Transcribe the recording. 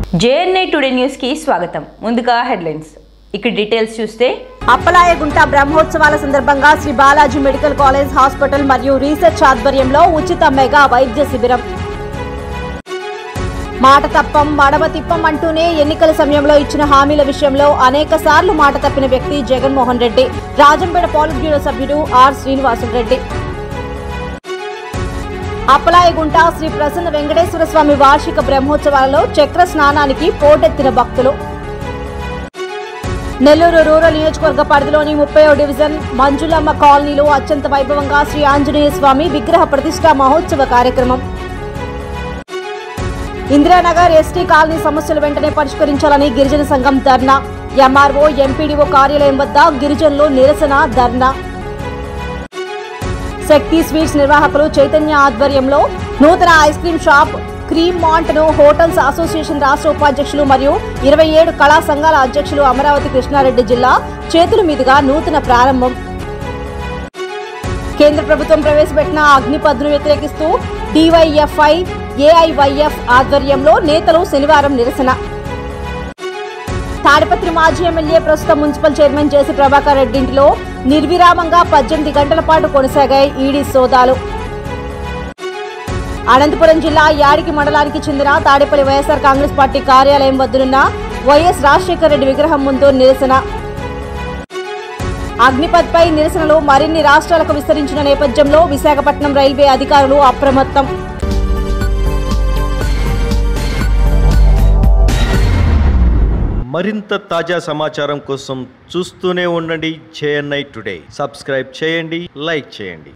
JNI today న్యూస్కి స్వాగతం ముందుగా హెడ్లైన్స్ ఇక్కడ డీటెయిల్స్ చూస్తే అప్పలాయగుంట బ్రహ్మోత్సవాల సందర్భంగా Sri Balaji medical college hospital మరియు రీసెర్చ్ ఆధ్వర్యంలో ఉచిత మెగా వైద్య శిబిరం మాట తప్పం మడమ తిప్పం అంటూనే ఎన్నికల సమయంలో ఇచ్చిన హామీల విషయంలో అనేక సార్లు మాట తప్పిన వ్యక్తి జగన్మోహన్ రెడ్డి రాజంపేట పాలిట్ బ్యూరో సభ్యుడు ఆర్ శ్రీనివాసులు రెడ్డి అప్పలాయగుంట శ్రీ ప్రసన్న వెంకటేశ్వర స్వామి వార్షిక బ్రహ్మోత్సవాలలో చక్ర స్నానానికి పోటెత్తిన భక్తులు నెల్లూరు రూరల్ నియోజకవర్గ పరిధిలోని ముప్పై డివిజన్ మంజులమ్మ కాలనీలో అత్యంత వైభవంగా శ్రీ ఆంజనేయ స్వామి విగ్రహ ప్రతిష్టా మహోత్సవ కార్యక్రమం ఇందిరానగర్ ఎస్టీ కాలనీ సమస్యలు వెంటనే పరిష్కరించాలని గిరిజన సంఘం ధర్నా ఎంఆర్ఓ ఎంపీడీఓ కార్యాలయం వద్ద గిరిజనులు నిరసన ధర్నా శక్తి స్వీట్స్ నిర్వాహకులు చైతన్య ఆధ్వర్యంలో నూతన ice cream shop cream mont ను హోటల్స్ అసోసియేషన్ రాష్ట్ర ఉపాధ్యక్షులు మరియు ఇరవై ఏడు కళా సంఘాల అధ్యక్షులు అమరావతి కృష్ణారెడ్డి జిల్లా చేతుల మీదుగా నూతన ప్రారంభం కేంద్ర ప్రభుత్వం ప్రవేశపెట్టిన అగ్నిపథ్ను వ్యతిరేకిస్తూ డివైఎఫ్ఐ ఏఐవైఎఫ్ ఆధ్వర్యంలో నేతలు శనివారం నిరసన తాడిపత్రి మాజీ ఎమ్మెల్యే ప్రస్తుత municipal chairman JC Prabhakar Reddy ఇంటిలో నిర్విరామంగా పద్దెనిమిది గంటల పాటు కొనసాగాయి ఈడీ సోదాలు అనంతపురం జిల్లా యాడికి మండలానికి చెందిన తాడేపల్లి వైఎస్ఆర్ కాంగ్రెస్ పార్టీ కార్యాలయం వద్దనున్న వైఎస్ రాజశేఖర రెడ్డి విగ్రహం ముందు నిరసన అగ్నిపథ్పై నిరసనలు మరిన్ని రాష్ట్రాలకు విస్తరించిన నేపథ్యంలో విశాఖపట్నం రైల్వే అధికారులు అప్రమత్తం మరింత తాజా సమాచారం కోసం చూస్తూనే ఉండండి జేఎన్ఐ టుడే సబ్స్క్రైబ్ చేయండి లైక్ చేయండి